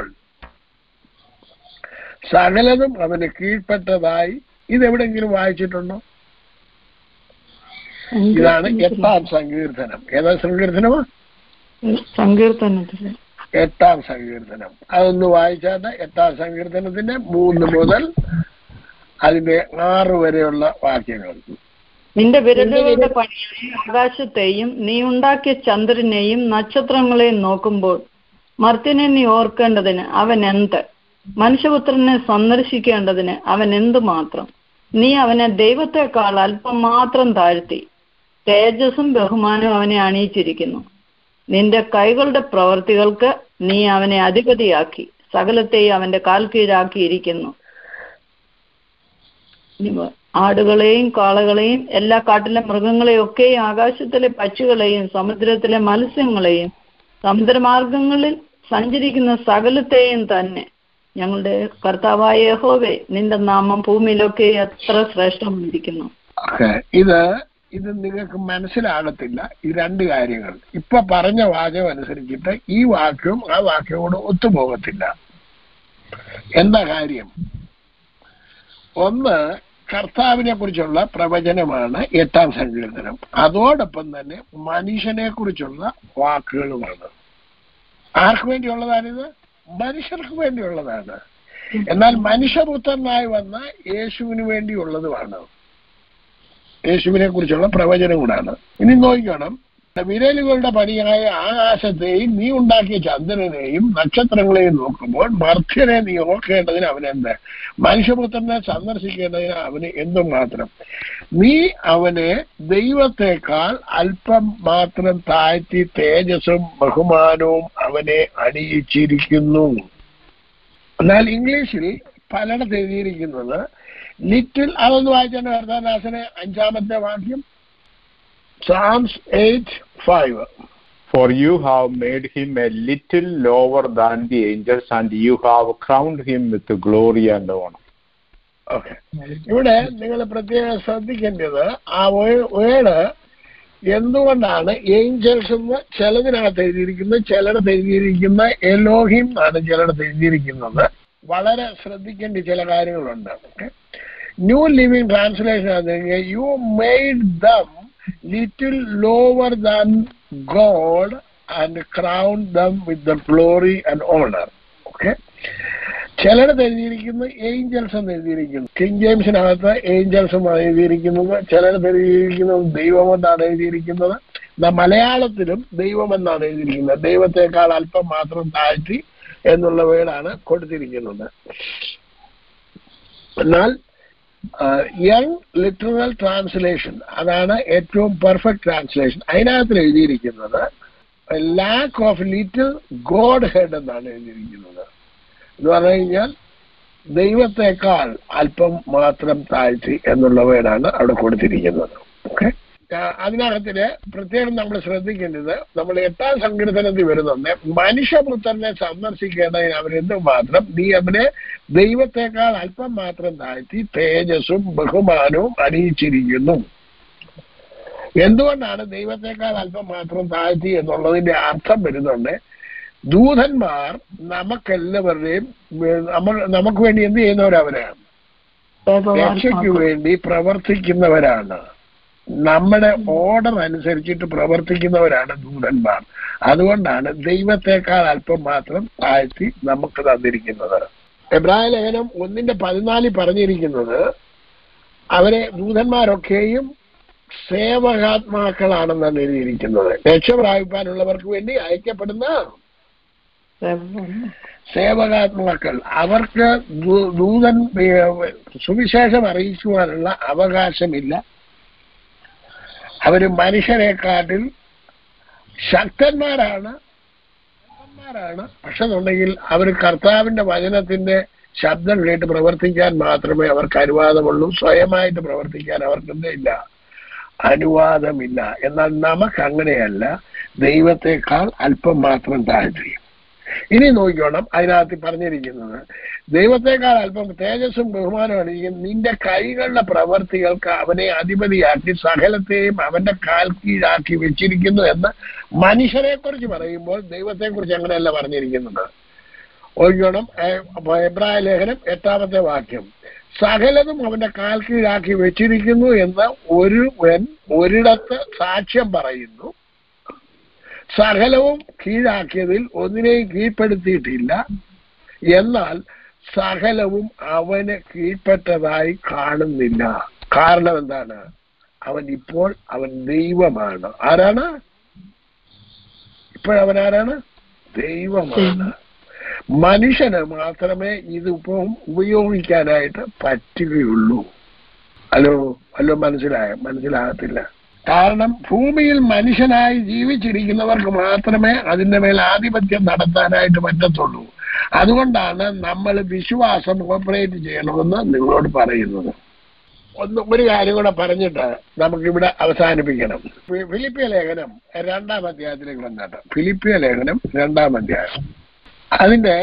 സകലതും അവന് കീഴ്പ്പെട്ടതായി ഇതെവിടെങ്കിലും വായിച്ചിട്ടുണ്ടോ ഇതാണ് എട്ടാം സങ്കീർത്തനം ഏതാ സങ്കീർത്തനമാ സങ്കീർത്തനത്തില് എട്ടാം സങ്കീർത്തനം അതൊന്ന് വായിച്ചാൽ എട്ടാം സങ്കീർത്തനത്തിന്റെ മൂന്ന് മുതൽ അതിന്റെ ആറ് വരെയുള്ള വാക്യങ്ങൾ നിന്റെ വിരലുകളുടെ പണിയായ ആകാശത്തെയും നീ ഉണ്ടാക്കിയ ചന്ദ്രനെയും നക്ഷത്രങ്ങളെയും നോക്കുമ്പോൾ മർത്യനെ നീ ഓർക്കേണ്ടതിന് അവൻ എന്ത് മനുഷ്യപുത്രനെ സന്ദർശിക്കേണ്ടതിന് അവൻ എന്തു മാത്രം നീ അവനെ ദൈവത്തെക്കാൾ അല്പം മാത്രം താഴ്ത്തി തേജസ്സും ബഹുമാനവും അവനെ അണിയിച്ചിരിക്കുന്നു നിന്റെ കൈകളുടെ പ്രവർത്തികൾക്ക് നീ അവനെ അധിപതിയാക്കി സകലത്തെയും അവന്റെ കാൽ കീഴാക്കിയിരിക്കുന്നു ഇനി ആടുകളെയും കാളകളെയും എല്ലാ കാട്ടിലെ മൃഗങ്ങളെയും ഒക്കെയും ആകാശത്തിലെ പക്ഷികളെയും സമുദ്രത്തിലെ മത്സ്യങ്ങളെയും സമുദ്രമാർഗങ്ങളിൽ സഞ്ചരിക്കുന്ന സകലത്തെയും തന്നെ ഞങ്ങളുടെ കർത്താവായ യഹോവേ നിന്റെ നാമം ഭൂമിയിലൊക്കെ എത്ര ശ്രേഷ്ഠമായിരിക്കുന്നു ഓക്കെ ഇത് ഇത് നിങ്ങൾക്ക് മനസ്സിലാകത്തില്ല ഈ രണ്ട് കാര്യങ്ങൾ ഇപ്പൊ പറഞ്ഞ വാചകം അനുസരിച്ചിട്ട് ഈ വാക്യവും ആ വാക്യവും ഒത്തുപോകത്തില്ല എന്താ കാര്യം ഒന്ന് കർത്താവിനെ കുറിച്ചുള്ള പ്രവചനമാണ് എട്ടാം സങ്കീർത്തനം അതോടൊപ്പം തന്നെ മനുഷ്യനെ കുറിച്ചുള്ള വാക്കുകളുമാണ് ആർക്ക് വേണ്ടിയുള്ളതാണിത് മനുഷ്യർക്ക് വേണ്ടിയുള്ളതാണ് എന്നാൽ മനുഷ്യപുത്രനായി വന്ന യേശുവിന് വേണ്ടിയുള്ളതുമാണ് യേശുവിനെ കുറിച്ചുള്ള പ്രവചനം കൂടാണ് ഇനി നോക്കണം വിരലുകളുടെ പണിയായ ആകാശത്തെയും നീ ഉണ്ടാക്കിയ ചന്ദ്രനെയും നക്ഷത്രങ്ങളെയും നോക്കുമ്പോൾ മർത്യനെ നീ ഓർക്കേണ്ടതിന് അവനെന്ത് മനുഷ്യപുത്രനെ സന്ദർശിക്കേണ്ടതിന് അവന് എന്തുമാത്രം നീ അവനെ ദൈവത്തെക്കാൾ അല്പം മാത്രം താഴ്ത്തി തേജസ്സും ബഹുമാനവും അവനെ അണിയിച്ചിരിക്കുന്നു എന്നാൽ ഇംഗ്ലീഷിൽ പലയിടത്ത് എഴുതിയിരിക്കുന്നത് ലിറ്റിൽ അതൊന്ന് വായിച്ചാണ് കർത്താനാസനെ അഞ്ചാമത്തെ വാക്യം Psalms eight five For you have made him a little lower than the angels, and you have crowned him with glory and honor. Okay ഇവിടെ നിങ്ങൾ പ്രത്യേകം ശ്രദ്ധിക്കേണ്ടത് ആ വേർഡ് എന്തുകൊണ്ടാണ് ഏഞ്ചൽസ് എന്ന് ചിലതിനകത്ത് എഴുതിയിരിക്കുന്നത് ചിലയിടത്ത് എഴുതിയിരിക്കുന്ന എലോഹിം ആണ് ചിലയിടത്ത് എഴുതിയിരിക്കുന്നത് വളരെ ശ്രദ്ധിക്കേണ്ട ചില കാര്യങ്ങളുണ്ട് ഓക്കെ ന്യൂ ലിവിംഗ് ട്രാൻസ്ലേഷൻ ആണ് you made them little lower than God and crown them with the glory and honour okay ചിലയിടത്ത് എഴുതിയിരിക്കുന്നത് ഏഞ്ചൽസ് എന്ന് എഴുതിയിരിക്കുന്നു കിങ് ജെയിംസിനകത്ത് ഏഞ്ചൽസ് എന്നാണ് എഴുതിയിരിക്കുന്നത് ചിലയിടത്ത് എഴുതിയിരിക്കുന്നത് ദൈവം എന്നാണ് എഴുതിയിരിക്കുന്നത് എന്നാ മലയാളത്തിലും ദൈവം എന്നാണ് എഴുതിയിരിക്കുന്നത് ദൈവത്തെക്കാൾ അല്പം മാത്രം താഴ്ത്തി എന്നുള്ള വേർഡാണ് കൊടുത്തിരിക്കുന്നത് എന്നാൽ യങ് ലിറ്ററൽ ട്രാൻസ്ലേഷൻ അതാണ് ഏറ്റവും പെർഫെക്റ്റ് ട്രാൻസ്ലേഷൻ അതിനകത്ത് എഴുതിയിരിക്കുന്നത് lack of little Godhead എന്നാണ് എഴുതിയിരിക്കുന്നത് എന്ന് പറഞ്ഞു കഴിഞ്ഞാൽ ദൈവത്തെക്കാൾ അല്പം മാത്രം താഴ്ത്തി എന്നുള്ള വേർഡാണ് അവിടെ കൊടുത്തിരിക്കുന്നത് ഓക്കെ അതിനകത്തില് പ്രത്യേകം നമ്മൾ ശ്രദ്ധിക്കേണ്ടത് നമ്മൾ എട്ടാം സങ്കീർത്തനത്തിൽ വരുന്നുണ്ട് മനുഷ്യപുത്രനെ സന്ദർശിക്കേണ്ടതിന് അവരെന്ത് മാത്രം നീ അവനെ ദൈവത്തെക്കാൾ അല്പം മാത്രം താഴ്ത്തി തേജസ്സും ബഹുമാനവും അണിയിച്ചിരിക്കുന്നു എന്തുകൊണ്ടാണ് ദൈവത്തെക്കാൾ അല്പം മാത്രം താഴ്ത്തി എന്നുള്ളതിന്റെ അർത്ഥം വരുന്നുണ്ട് ദൂതന്മാർ നമുക്കെല്ലാവരുടെയും നമ്മൾ നമുക്ക് വേണ്ടി എന്ത് ചെയ്യുന്നവരവരാണ് രക്ഷയ്ക്ക് വേണ്ടി പ്രവർത്തിക്കുന്നവരാണ് നമ്മുടെ ഓർഡർ അനുസരിച്ചിട്ട് പ്രവർത്തിക്കുന്നവരാണ് ദൂതന്മാർ അതുകൊണ്ടാണ് ദൈവത്തെക്കാൾ അല്പം മാത്രം താഴ്ത്തി നമുക്ക് തന്നിരിക്കുന്നത് എബ്രായ ലേഖനം ഒന്നിന്റെ പതിനാലിൽ പറഞ്ഞിരിക്കുന്നത് അവരെ ദൂതന്മാരൊക്കെയും സേവകാത്മാക്കളാണെന്നാണ് എഴുതിയിരിക്കുന്നത് രക്ഷ പ്രാപിപ്പാനുള്ളവർക്ക് വേണ്ടി അയക്കപ്പെടുന്ന സേവകാത്മാക്കൾ അവർക്ക് ദൂതൻ സുവിശേഷം അറിയിക്കുവാനുള്ള അവകാശമില്ല അവര് മനുഷ്യരെക്കാട്ടിൽ ശക്തന്മാരാണ് ശക്തന്മാരാണ് പക്ഷെ എന്നുണ്ടെങ്കിൽ അവർ കർത്താവിന്റെ വചനത്തിന്റെ ശബ്ദം കേട്ട് പ്രവർത്തിക്കാൻ മാത്രമേ അവർക്ക് അനുവാദമുള്ളൂ സ്വയമായിട്ട് പ്രവർത്തിക്കാൻ അവർക്ക് ഇല്ല അനുവാദമില്ല എന്നാൽ നമുക്ക് അങ്ങനെയല്ല ദൈവത്തെക്കാൾ അല്പം മാത്രം താഴ്ചയും ഇനി നോക്കിക്കോണം അതിനകത്ത് പറഞ്ഞിരിക്കുന്നത് ദൈവത്തെക്കാൾ അല്പം തേജസ്സും ബഹുമാനമാണ് നിന്റെ കൈകളുടെ പ്രവർത്തികൾക്ക് അവനെ അധിപതിയാക്കി സകലത്തെയും അവന്റെ കാൽ കീഴാക്കി വെച്ചിരിക്കുന്നു എന്ന് മനുഷ്യരെ കുറിച്ച് പറയുമ്പോൾ ദൈവത്തെ കുറിച്ച് അങ്ങനെയല്ല പറഞ്ഞിരിക്കുന്നത് നോക്കിക്കോണം എബ്രായ ലേഖനം എട്ടാമത്തെ വാക്യം സകലതും അവന്റെ കാൽ കീഴാക്കി വെച്ചിരിക്കുന്നു എന്ന് ഒരുവൻ ഒരിടത്ത് സാക്ഷ്യം പറയുന്നു സകലവും കീഴാക്കിയതിൽ ഒന്നിനെയും കീഴ്പ്പെടുത്തിയിട്ടില്ല എന്നാൽ സകലവും അവന് കീഴ്പ്പെട്ടതായി കാണുന്നില്ല കാരണം എന്താണ് അവൻ ഇപ്പോൾ അവൻ ദൈവമാണ് ആരാണ് ഇപ്പോഴവൻ ആരാണ് ദൈവമാണ് മനുഷ്യന് മാത്രമേ ഇതിപ്പം ഉപയോഗിക്കാനായിട്ട് പറ്റുകയുള്ളൂ ഹലോ ഹലോ മനസ്സിലായ മനസ്സിലാകത്തില്ല കാരണം ഭൂമിയിൽ മനുഷ്യനായി ജീവിച്ചിരിക്കുന്നവർക്ക് മാത്രമേ അതിന്റെ മേൽ ആധിപത്യം നടത്താനായിട്ട് പറ്റത്തുള്ളൂ അതുകൊണ്ടാണ് നമ്മൾ വിശ്വാസം ഓപ്പറേറ്റ് ചെയ്യണമെന്ന് നിങ്ങളോട് പറയുന്നത് ഒന്ന് ഒരു കാര്യം കൂടെ പറഞ്ഞിട്ട് നമുക്കിവിടെ അവസാനിപ്പിക്കണം ഫിലിപ്പിയ ലേഖനം രണ്ടാം അധ്യായത്തിലേക്ക് വന്നിട്ട് ഫിലിപ്പിയ ലേഖനം രണ്ടാം അധ്യായം അതിന്റെ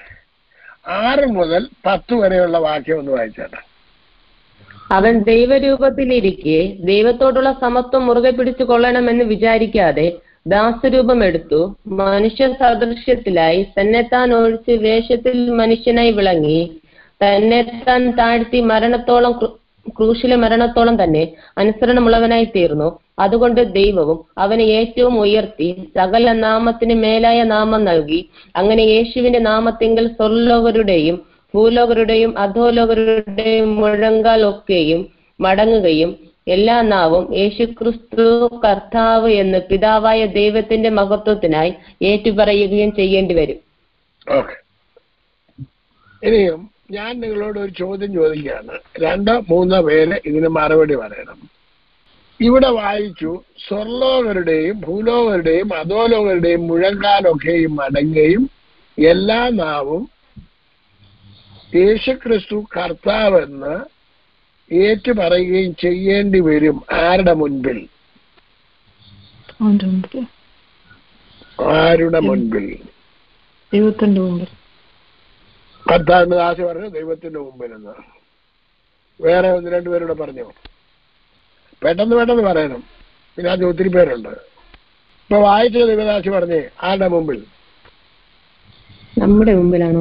ആറ് മുതൽ പത്ത് വരെയുള്ള വാക്യം ഒന്ന് വായിച്ചാട്ടെ അവൻ ദൈവരൂപത്തിലിരിക്കെ ദൈവത്തോടുള്ള സമത്വം മുറുകെ പിടിച്ചു കൊള്ളണമെന്ന് വിചാരിക്കാതെ ദാസരൂപം എടുത്തു മനുഷ്യ സദൃശ്യത്തിലായി തന്നെത്താൻ ഒഴിച്ച് വേഷത്തിൽ മനുഷ്യനായി വിളങ്ങി തന്നെത്താൻ താഴ്ത്തി മരണത്തോളം ക്രൂശിലെ മരണത്തോളം തന്നെ അനുസരണമുള്ളവനായി തീർന്നു അതുകൊണ്ട് ദൈവവും അവനെ ഏറ്റവും ഉയർത്തി സകല നാമത്തിന് മേലായ നാമം നൽകി അങ്ങനെ യേശുവിന്റെ നാമത്തിങ്കൽ സ്വർലോകരുടെയും ഭൂലോകരുടെയും അധോലോകരുടെയും മുഴങ്കാൽ ഒക്കെയും മടങ്ങുകയും എല്ലാ നാവും യേശുക്രിസ്തു കർത്താവ് എന്ന് പിതാവായ ദൈവത്തിന്റെ മഹത്വത്തിനായി ഏറ്റുപറയുകയും ചെയ്യേണ്ടി വരും ഓക്കെ ഇനിയും ഞാൻ നിങ്ങളോട് ഒരു ചോദ്യം ചോദിക്കുകയാണ് രണ്ട് മൂന്ന് പേര് ഇതിന് മറുപടി പറയണം ഇവിടെ വായിച്ചു സ്വർലോകരുടെയും ഭൂലോകരുടെയും അധോലോകരുടെയും മുഴങ്കാലൊക്കെയും അടങ്ങുകയും എല്ലാ നാവും യേശുക്രിസ്തു കർത്താവെന്ന് ഏറ്റു പറയുകയും ചെയ്യേണ്ടി വരും ആരുടെ മുൻപിൽ അവന്റെ മുമ്പിൽ ആരുടെ മുൻപിൽ ദൈവത്തിന്റെ മുമ്പിൽ കർത്താവിന്റെ ദാസി പറഞ്ഞു ദൈവത്തിന്റെ മുമ്പിൽ എന്ന് വേറെ ഒന്ന് രണ്ടുപേരോട് പറഞ്ഞു പെട്ടെന്ന് പെട്ടെന്ന് പറയണം പിന്നെ അത് ഒത്തിരി പേരുണ്ട് ഇപ്പൊ വായിച്ച ദൈവദാസി പറഞ്ഞേ ആരുടെ മുമ്പിൽ നമ്മുടെ മുമ്പിലാണോ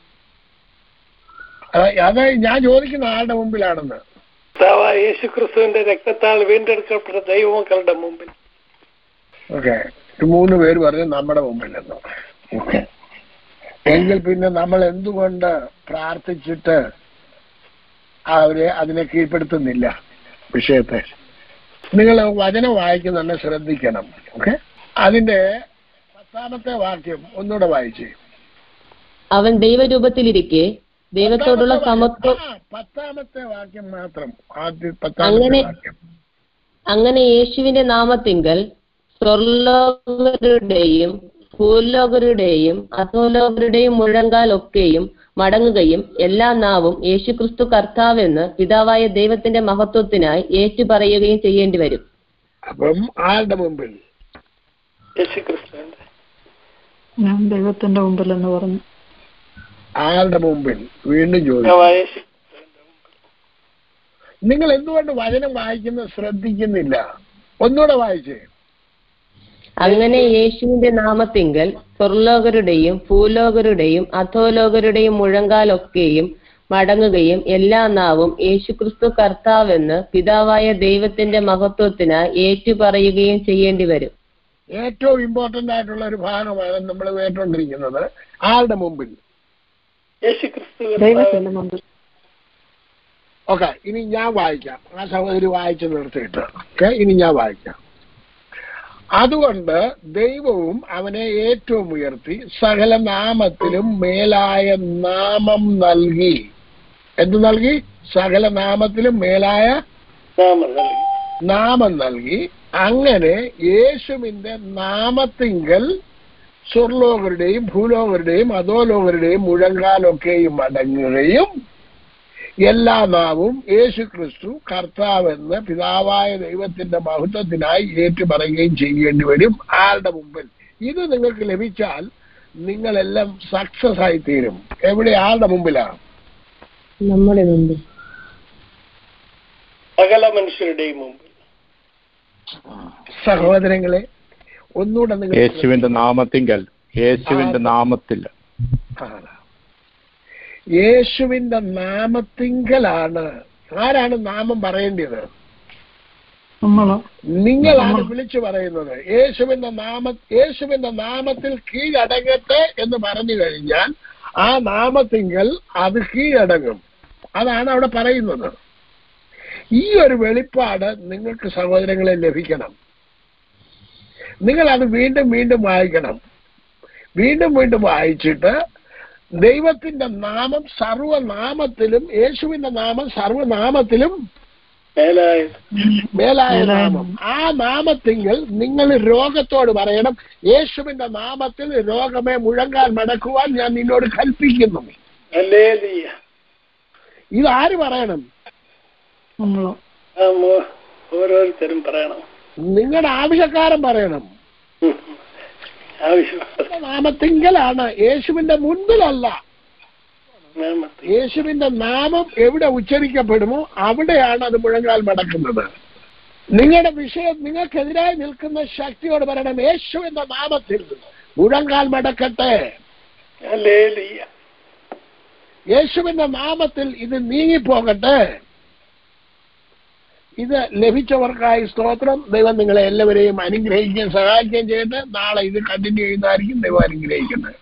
അത- അത് ഞാൻ ചോദിക്കുന്ന ആരുടെ മുമ്പിലാണെന്ന് കർത്താവായ യേശു ക്രിസ്തുവിന്റെ രക്തത്താൽ വീണ്ടെടുക്കപ്പെട്ട ദൈവമക്കളുടെ മുമ്പിൽ ഓക്കെ മൂന്ന് പേര് പറഞ്ഞു നമ്മുടെ മുമ്പിൽ എന്ന് ഓക്കെ എങ്കിൽ പിന്നെ നമ്മൾ എന്തുകൊണ്ട് പ്രാർത്ഥിച്ചിട്ട് അവരെ അതിനെ കീഴ്പ്പെടുത്തുന്നില്ല വിഷയത്തെ നിങ്ങൾ വചനം വായിക്കുന്നുണ്ട് ശ്രദ്ധിക്കണം ഓക്കെ അതിന്റെ പത്താമത്തെ വാക്യം ഒന്നുകൂടെ വായിച്ചേ അവൻ ദൈവരൂപത്തിലിരിക്കെ ദൈവത്തോടുള്ള സമത്വം ആ, പത്താമത്തെ വാക്യം മാത്രം ആദ്യ പത്താമത്തെ അങ്ങനെ- വാക്യം അങ്ങനെ യേശുവിന്റെ നാമത്തിങ്കൽ സ്വർലോകരുടെയും ഭൂലോകരുടെയും അധോലോകരുടെയും മുഴങ്കാൽ ഒക്കെയും മടങ്ങുകയും എല്ലാ നാവും യേശുക്രിസ്തു കർത്താവെന്ന് പിതാവായ ദൈവത്തിന്റെ മഹത്വത്തിനായി ഏറ്റുപറയുകയും ചെയ്യേണ്ടി വരും അപ്പം ആരുടെ മുമ്പിൽ യേശു ക്രിസ്തുവിന്റെ ഞാൻ ദൈവത്തിന്റെ മുമ്പിൽ എന്ന് പറഞ്ഞു ആരുടെ മുമ്പിൽ വീണ്ടും ചോദിച്ചു കർത്താവായ യേശു നിങ്ങൾ എന്തുകൊണ്ട് വചനം വായിക്കുന്നത് ശ്രദ്ധിക്കുന്നില്ല ഒന്നുകൂടെ വായിച്ചേ അങ്ങനെ യേശുവിന്റെ നാമത്തിങ്കൽ സ്വർലോകരുടെയും ഭൂലോകരുടെയും അധോലോകരുടെയും മുഴങ്കാലൊക്കെയും മടങ്ങുകയും എല്ലാ നാവും യേശുക്രിസ്തു കർത്താവെന്ന് പിതാവായ ദൈവത്തിന്റെ മഹത്വത്തിനായി ഏറ്റുപറയുകയും ചെയ്യേണ്ടി വരും ഏറ്റവും ഇമ്പോർട്ടന്റ് ആയിട്ടുള്ള ഒരു ഭാഗമാണ് നമ്മൾ കേട്ടോണ്ടിരിക്കുന്നത് ആരുടെ മുമ്പിൽ യേശു ക്രിസ്തു ദൈവത്തിന്റെ മുമ്പിൽ ഓക്കെ ഇനി ഞാൻ വായിക്കാം ആ സഹോദരി വായിച്ചു നിർത്തിയിട്ട് ഓക്കെ ഇനി ഞാൻ വായിക്കാം അതുകൊണ്ട് ദൈവവും അവനെ ഏറ്റവും ഉയർത്തി സകല നാമത്തിലും മേലായ നാമം നൽകി എന്ത് നൽകി സകല നാമത്തിലും മേലായ നാമം നൽകി നാമം നൽകി അങ്ങനെ യേശുവിന്റെ നാമത്തിങ്കൽ സ്വർലോകരുടെയും ഭൂലോകരുടെയും അധോലോകരുടെയും മുഴങ്കാലൊക്കെയും അടങ്ങുകയും എല്ലാ നാവും യേശു ക്രിസ്തു കർത്താവെന്ന് പിതാവായ ദൈവത്തിന്റെ മഹത്വത്തിനായി ഏറ്റുപറയുകയും ചെയ്യേണ്ടി വരും ആരുടെ മുമ്പിൽ ഇത് നിങ്ങൾക്ക് ലഭിച്ചാൽ നിങ്ങളെല്ലാം സക്സസ് ആയി തീരും എവിടെ ആരുടെ മുമ്പിലാണ് നമ്മുടെ മുമ്പിൽ സകല മനുഷ്യരുടെയും മുമ്പിൽ സഹോദരങ്ങളെ ഒന്നുകൂടെ നിങ്ങൾ യേശുവിന്റെ നാമത്തിങ്കൽ യേശുവിന്റെ നാമത്തിൽ ആണ്. യേശുവിന്റെ നാമത്തിങ്കലാണ് ആരാണ് നാമം പറയേണ്ടത് നമ്മളോ നിങ്ങളാണ് വിളിച്ചു പറയുന്നത് യേശുവിന്റെ നാമ യേശുവിന്റെ നാമത്തിൽ കീഴടങ്ങട്ടെ എന്ന് പറഞ്ഞു കഴിഞ്ഞാൽ ആ നാമത്തിങ്കൽ അത് കീഴടങ്ങും അതാണ് അവിടെ പറയുന്നത് ഈ ഒരു വെളിപ്പാട് നിങ്ങൾക്ക് സഹോദരങ്ങളെ ലഭിക്കണം നിങ്ങൾ അത് വീണ്ടും വീണ്ടും വായിക്കണം വീണ്ടും വീണ്ടും വായിച്ചിട്ട് ദൈവത്തിന്റെ നാമം സർവനാമത്തിലും യേശുവിന്റെ നാമം സർവനാമത്തിലും മേലായത് മേലായ മേലായ നാമം ആ നാമത്തിങ്കിൽ നിങ്ങൾ രോഗത്തോട് പറയണം യേശുവിന്റെ നാമത്തിൽ രോഗമേ മുഴങ്ങാൻ മടക്കുവാൻ ഞാൻ നിന്നോട് കൽപ്പിക്കുന്നു ഹല്ലേലൂയ. ഇത് ആര് പറയണം നമ്മളോ നാം ഓരോരുത്തരും പറയണം നിങ്ങളുടെ ആവശ്യക്കാരൻ പറയണം ഉം. ആവശ്യം നാമത്തിങ്കലാണ് യേശുവിന്റെ മുൻപിലല്ല നാമത്തിൽ യേശുവിന്റെ നാമം എവിടെ ഉച്ചരിക്കപ്പെടുമോ അവിടെയാണ് അത് മുഴങ്ങാൽ മടക്കുന്നത് നിങ്ങളുടെ വിഷയം നിങ്ങൾക്കെതിരായി നിൽക്കുന്ന ശക്തിയോട് പറയണം യേശുവിന്റെ നാമത്തിൽ മുഴങ്കാൽ മടക്കട്ടെ ഹല്ലേലൂയ. യേശുവിന്റെ നാമത്തിൽ ഇത് നീങ്ങിപ്പോകട്ടെ ഇത് ലഭിച്ചവർക്കായി സ്തോത്രം ദൈവം നിങ്ങളെ എല്ലാവരെയും അനുഗ്രഹിക്കുകയും സഹായിക്കുകയും ചെയ്യട്ടെ നാളെ ഇത് കണ്ടിന്യൂ ചെയ്യുന്നതായിരിക്കും ദൈവം അനുഗ്രഹിക്കുന്നത്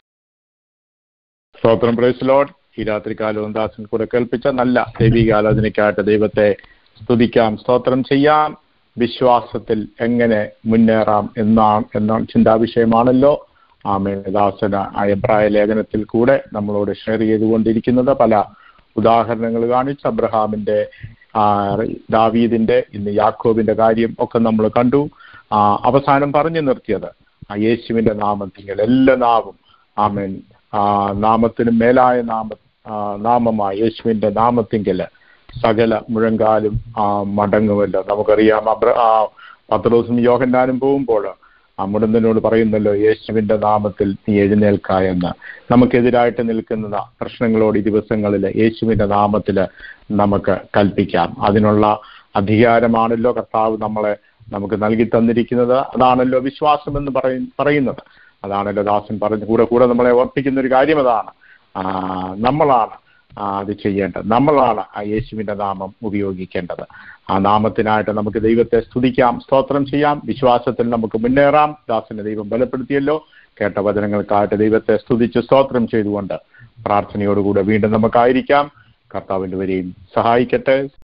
സ്തോത്രം പ്രൈസ് ലോഡ് ഈ രാത്രി കാലവും ദാസൻ കൂടെ കേൾപ്പിച്ച നല്ല ദൈവിക ആലോചനയ്ക്കായിട്ട് ദൈവത്തെ സ്തുതിക്കാം സ്തോത്രം ചെയ്യാം വിശ്വാസത്തിൽ എങ്ങനെ മുന്നേറാം എന്നാണ് എന്ന ചിന്താവിഷയമാണല്ലോ ആമേദാസന അഭിപ്രായ ലേഖനത്തിൽ കൂടെ നമ്മളോട് ഷെയർ ചെയ്തുകൊണ്ടിരിക്കുന്നത് പല ഉദാഹരണങ്ങൾ കാണിച്ച് അബ്രഹാമിന്റെ ആ, ദാവീദിന്റെ ഇന്ന് യാക്കോബിന്റെ കാര്യം ഒക്കെ നമ്മൾ കണ്ടു ആ, അവസാനം പറഞ്ഞു നിർത്തിയത് ആ യേശുവിന്റെ നാമത്തിങ്കൽ എല്ലാ നാവും ആമേൻ ആ, നാമത്തിനും മേലായ നാമ ആ, നാമമായ യേശുവിന്റെ നാമത്തിങ്കല് സകല മുഴങ്കാലും ആ, മടങ്ങുമല്ലോ നമുക്കറിയാം അബ്ര ആ, പത്രോസും യോഹന്നാനും പോകുമ്പോൾ ആ മുടന്തനോട് പറയുന്നല്ലോ യേശുവിന്റെ നാമത്തിൽ നീ എഴുന്നേൽക്ക എന്ന് നമുക്കെതിരായിട്ട് നിൽക്കുന്ന പ്രശ്നങ്ങളോട് ഈ ദിവസങ്ങളിൽ യേശുവിന്റെ നാമത്തിൽ നമുക്ക് കൽപ്പിക്കാം അതിനുള്ള അധികാരമാണല്ലോ കർത്താവ് നമ്മളെ നമുക്ക് നൽകി തന്നിരിക്കുന്നത് അതാണല്ലോ വിശ്വാസം എന്ന് പറയ പറയുന്നത് അതാണല്ലോ ദാസൻ പറഞ്ഞ് കൂടെ കൂടെ നമ്മളെ ഓർപ്പിക്കുന്ന ഒരു കാര്യം അതാണ് ആ, നമ്മളാണ് ആ, അത് ചെയ്യേണ്ടത് നമ്മളാണ് ആ യേശുവിന്റെ നാമം ഉപയോഗിക്കേണ്ടത് ആ നാമത്തിനായിട്ട് നമുക്ക് ദൈവത്തെ സ്തുതിക്കാം സ്തോത്രം ചെയ്യാം വിശ്വാസത്തിൽ നമുക്ക് മുന്നേറാം ദാസന്റെ ദൈവം ബലപ്പെടുത്തിയല്ലോ കേട്ട വചനങ്ങൾക്കായിട്ട് ദൈവത്തെ സ്തുതിച്ച് സ്തോത്രം ചെയ്തുകൊണ്ട് പ്രാർത്ഥനയോടുകൂടെ വീണ്ടും നമുക്കായിരിക്കാം കർത്താവിന്റെ വരെയും സഹായിക്കട്ടെ